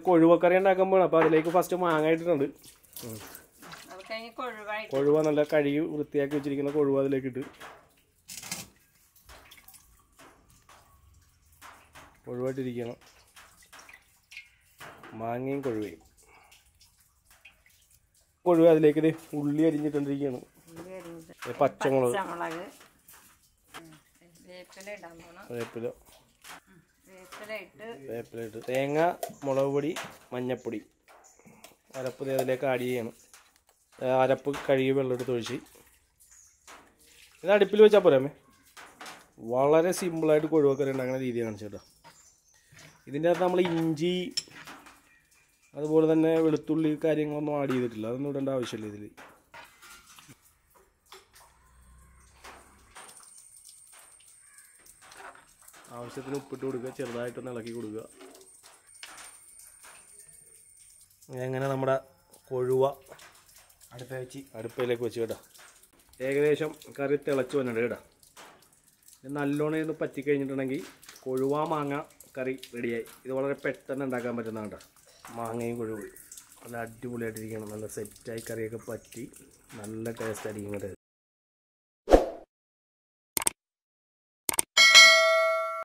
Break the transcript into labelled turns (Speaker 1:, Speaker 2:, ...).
Speaker 1: കൊഴുവക്കറി ഉണ്ടാക്കുമ്പോൾ അപ്പോൾ അതിലേക്ക് ഫസ്റ്റ് മാങ്ങ ഇട്ടിട്ടുണ്ട് ഉം.
Speaker 2: അത് കഴിഞ്ഞ് കൊഴുവായിട്ട്
Speaker 1: കൊഴുവ നല്ല കഴുകി വൃത്തിയാക്കി വെച്ചിരിക്കുന്ന കൊഴുവ അതിലേക്ക് ഇട്ട് കൊഴുവായിട്ടിരിക്കണം മാങ്ങയും കൊഴുവയും കൊഴുവ അതിലേക്ക് ദേ ഉള്ളി അരിഞ്ഞിട്ടുണ്ടിരിക്കുകയാണ്
Speaker 2: ഉള്ളി അരിഞ്ഞിട്ട്
Speaker 1: ദേ പച്ചമുളക്
Speaker 2: പച്ചമുളക് ഉം. വേപ്പില ഇടാൻ പോണം
Speaker 1: വേപ്പില
Speaker 2: വേപ്പില ഇട്ട്
Speaker 1: വേപ്പില ഇട്ട് തേങ്ങ മുളക് പൊടി മഞ്ഞപ്പൊടി അരപ്പ് ദേ അതിലേക്ക് ആഡ് ചെയ്യണം ദേ അരപ്പ് കഴുകി വെള്ളം എടുത്ത് ഒഴിച്ച് ഇത് അടുപ്പിൽ വെച്ചാൽ പോരാമേ വളരെ സിമ്പിളായിട്ട് കൊഴുവക്കറി ഉണ്ടാക്കുന്ന രീതി കാണിച്ചു കേട്ടോ ഇതിൻ്റെ അകത്ത് നമ്മൾ ഇഞ്ചി അതുപോലെ തന്നെ വെളുത്തുള്ളി കാര്യങ്ങളൊന്നും ആഡ് ചെയ്തിട്ടില്ല അതൊന്നും ഇടേണ്ട ആവശ്യമില്ല ഇതിൽ ആവശ്യത്തിന് ഉപ്പിട്ട് കൊടുക്കുക ചെറുതായിട്ടൊന്ന് ഇളക്കി കൊടുക്കുക എങ്ങനെ നമ്മുടെ കൊഴുവ അടുത്ത വെച്ച് അടുപ്പയിലേക്ക് വെച്ച് കേട്ടോ ഏകദേശം കറി തിളച്ച് വന്നിട്ട് കേട്ടോ ഇത് നല്ലോണം ഇത് പറ്റിക്കഴിഞ്ഞിട്ടുണ്ടെങ്കിൽ കൊഴുവ മാങ്ങ കറി റെഡിയായി ഇത് വളരെ പെട്ടെന്ന് ഉണ്ടാക്കാൻ പറ്റുന്നതാണ് കേട്ടോ മാങ്ങയും കൊഴുവും നല്ല അടിപൊളിയായിട്ടിരിക്കണം നല്ല സെറ്റായി കറിയൊക്കെ പറ്റി നല്ല ടേസ്റ്റ് ആയിരിക്കും കേട്ടോ ഇത്.